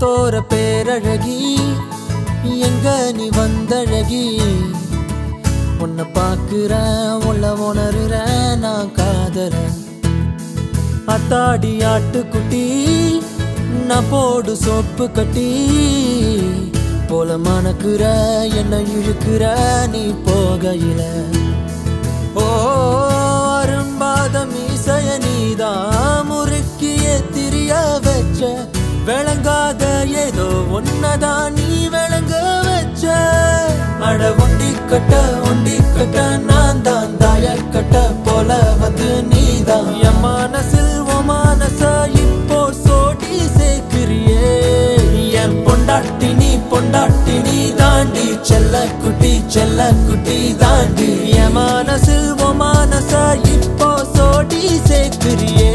தோர பேரழகி எங்க நீ வந்தழகி உன்னை பார்க்கிறேன் உள்ள உணர்றேன் நான் காதறேன் அத்தாடி ஆட்டுக்குட்டி நான் போடு சோப்பு கட்டி போல மணக்குற என்ன இழுக்கிற நீ போகையில ஓ அரும்பாத மீசைய நீதான் முறுக்கிய திரிய வச்ச விளங்காத ஏதோ ஒன்னதான் நீ விளங்க வச்ச அட ஒண்டி கட்ட ஒண்டி கட்ட நான் தான் தாய கட்ட போல வந்து நீதான் என் மனசில் உன் மனச இப்போ சோடி சேர்க்கிறியே என் பொண்டாட்டி நீ பொண்டாட்டி நீ தாண்டி செல்ல குட்டி செல்ல குட்டி தாண்டி என் மனசில் உன் மனச இப்போ சோடி சேர்க்கிறியே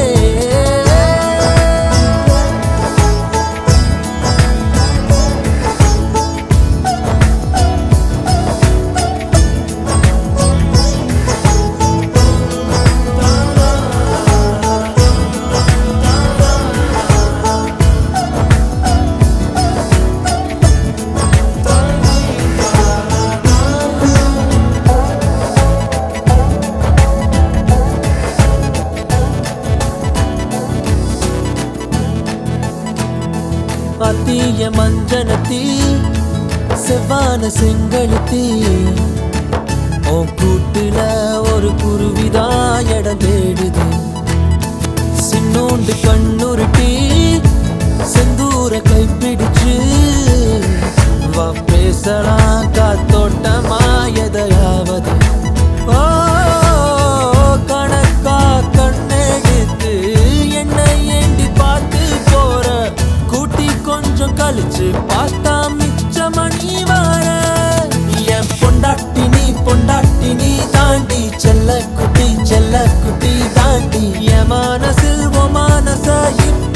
அத்திய மஞ்சனத்தி செவ்வான செங்கழுத்தி உன் கூட்டுல ஒரு குருவிதான் இடம் தேடுது சின்னோண்டு கண்ணுருட்டி செந்தூர கைப்பிடிச்சு வா பேசலாம் காத்தோட்டமா எதையாவது ஓ கணக்கா கண்ணெடுத்து என்னை ஏண்டி பார்த்து போற கூட்டி கொஞ்சம் கழிச்சு பார்த்தா மிச்ச மணி வார என் பொண்டாட்டி நீ பொண்டாட்டி நீ தாண்டி செல்ல குட்டி செல்ல குட்டி தாண்டி என் மனசில் உன் மனச இப்போ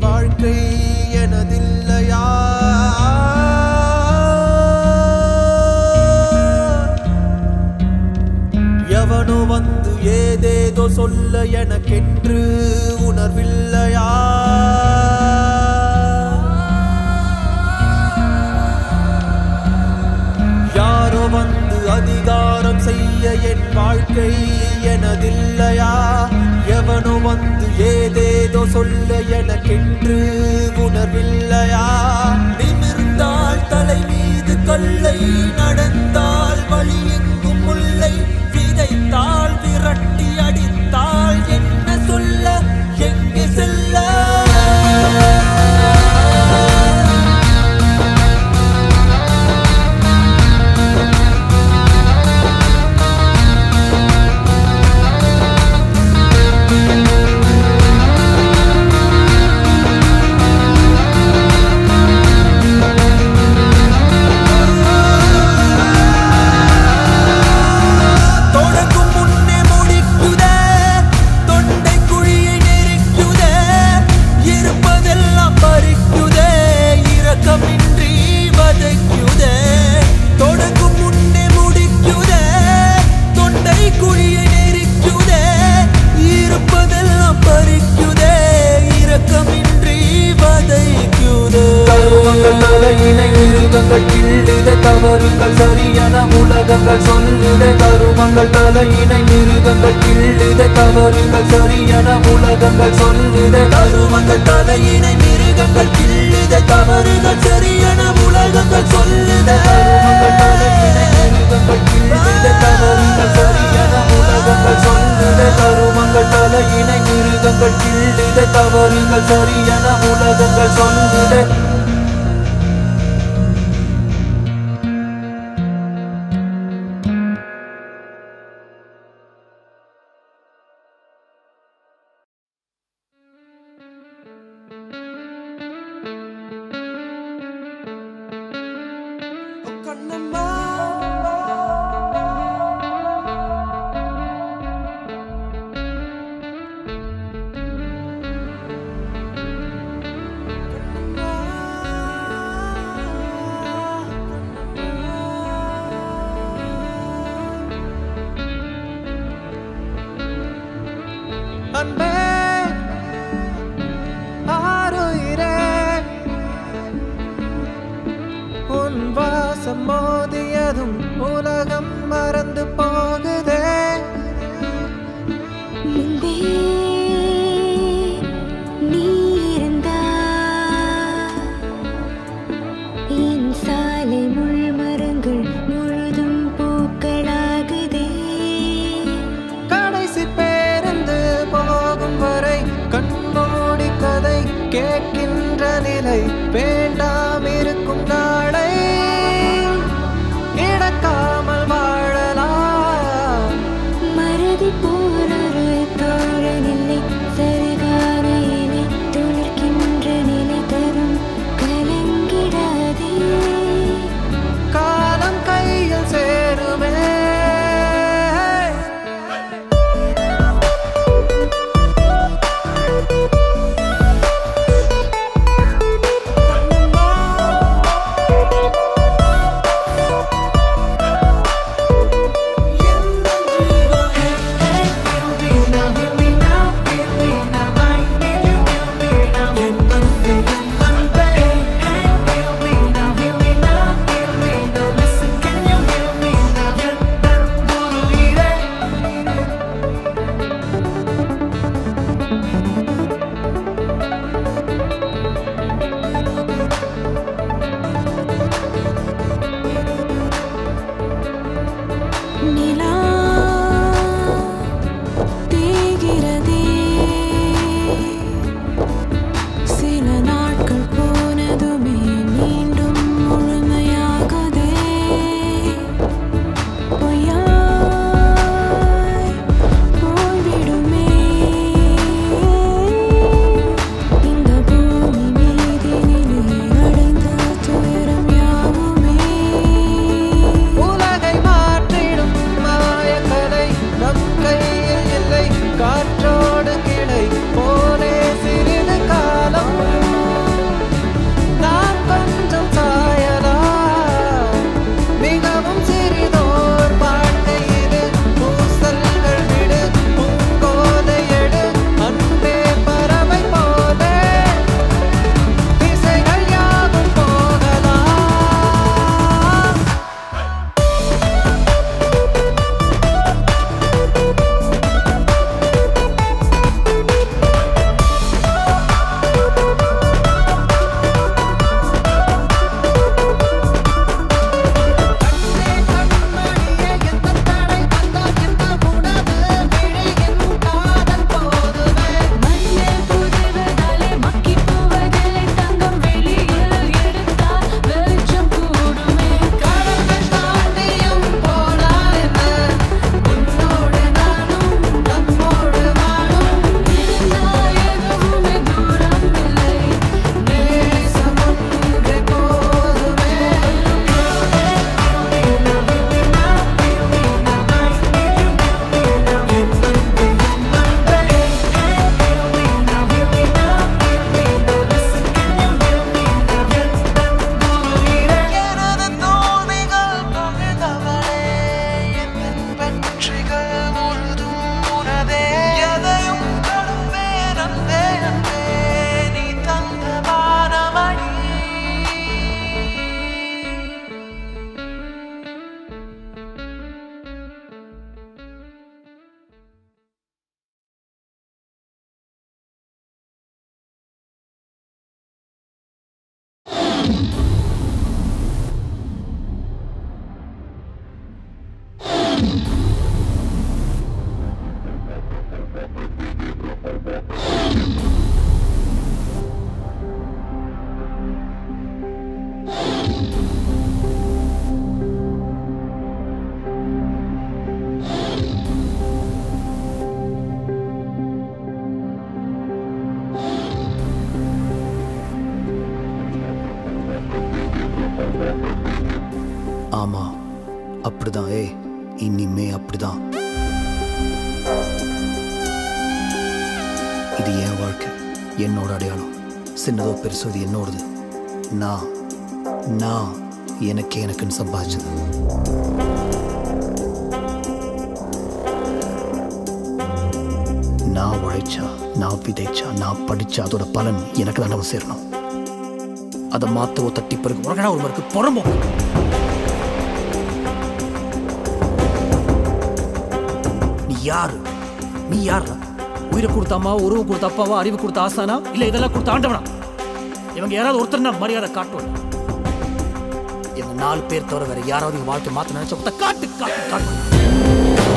வாழ்க்கை எனதில்லையா எவனோ வந்து ஏதேதோ சொல்ல எனக்கென்று உணர்வில்லையா யாரோ வந்து அதிகாரம் செய்ய என் வாழ்க்கை எனதில்லையா எவனோ வந்து ஏதேதோ சொல்ல எனக்கென்று உணர்வில்லையா நிமிர்ந்தால் தலை மீது கல்லை நடந்தால் வழி எங்கும் முல்லை விதைத்தால் விரட்டி அடித்தால் என்ன சொல்ல எங்கே செல்ல தொடங்கும் முன்னே முடிக்குதே தொண்டை குழியை நெருக்குதே இருப்பதெல்லாம் பறிக்குதே இரக்கமின்றி வதைக்குதே தொடங்கும் முன்னே முடிக்குதே தொண்டை குழியை நெருக்குதே இருப்பதெல்லாம் பறிக்குதே இரக்கமின்றி வதைக்குதே கருவங்கள் தலையினை மிருகங்கள் கிள்ளுதே தவறுகள் சரியென உலகங்கள் சொல்லுதே கருமங்கள் தலையினை மிருகங்கள் கிள்ளுதே தவறுகள் சரியென உலகங்கள் சொல்லுதே கருமங்கள் தலையினை மிருகங்கள் கிள்ளுதே தவறுகள் சரியென உலகங்கள் சொல்லுதே கருமங்கள் தலையினை மிருகங்கள் கிள்ளுதே தவறுகள் சரியென உலகங்கள் சொல்லுதே கருமங்கள் தலையினை மிருகங்கள் கிள்ளுதே தவறுகள் சரியென உலகங்கள் சொல்லுதே கண்ணம்மா அன்பே ஆருயிரே உன் வாசம் மோதியதும் உலகம் மறந்து போகுதே முன்பே நீ இருந்தா என் சாலை முள் மரங்கள் முழுதும் பூக்களாகுதே கடைசி பேருந்து போகும் வரை கண்மூடி கதை கேட்கின்ற நிலை வேண்டாம் இருக்கும் நாளை கிடக்காமல் வாழலாம் ஆமா அப்படிதான் ஏய் இனிமே அப்படிதான் இது என் வாழ்க்கை என்னோட அடையாளம் சின்னதோ பெருசோ இது என்னோடது நான் நான் எனக்கே எனக்குன்னு சம்பாதிச்சது நான் உழைச்சா நான் விதைச்சா நான் படிச்சா அதோட பலன் எனக்கு தான் வந்து சேரணும் அதை மாத்தவோ தட்டி பிறகு உலகடா ஒரு மருக்கு புறம்போ நீ யாரு நீ யாரா உயிரை கொடுத்த அம்மா உருவம் கொடுத்த அப்பாவா அறிவு கொடுத்த ஆசானா இல்ல இதெல்லாம் கொடுத்த ஆண்டவனா இவங்க யாராவது ஒருத்தர் நான் மரியாதை காட்டுவேன் எங்க நாலு பேர் தவிர வேற யாராவது எங்க வாழ்க்கை மாத்த நினைச்ச காட்டு காட்டு காட்டு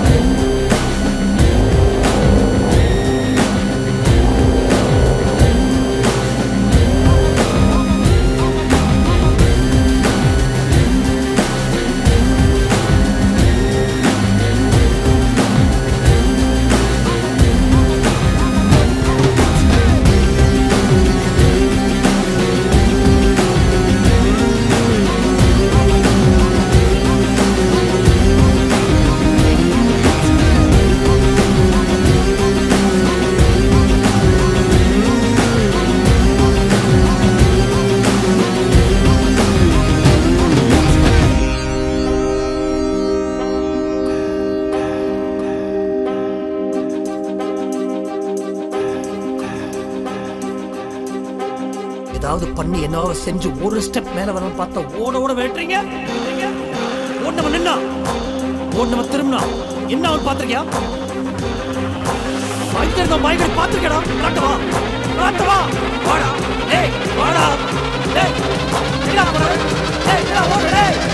ஏதாவது பண்ணி என்னவோ செஞ்சு ஒரு ஸ்டெப் மேல வரணும் பார்த்தா ஓட ஓட வேட்டுறீங்க ஓடனவன் நின்னா ஓடனவன் திரும்பினா என்ன அவன் பார்த்திருக்கியா பயங்கர பயங்கர பார்த்திருக்கடா காட்டவா காட்டவா வாடா ஏய் வாடா ஏய் என்ன போற ஏய் என்ன ஓடுற ஏய்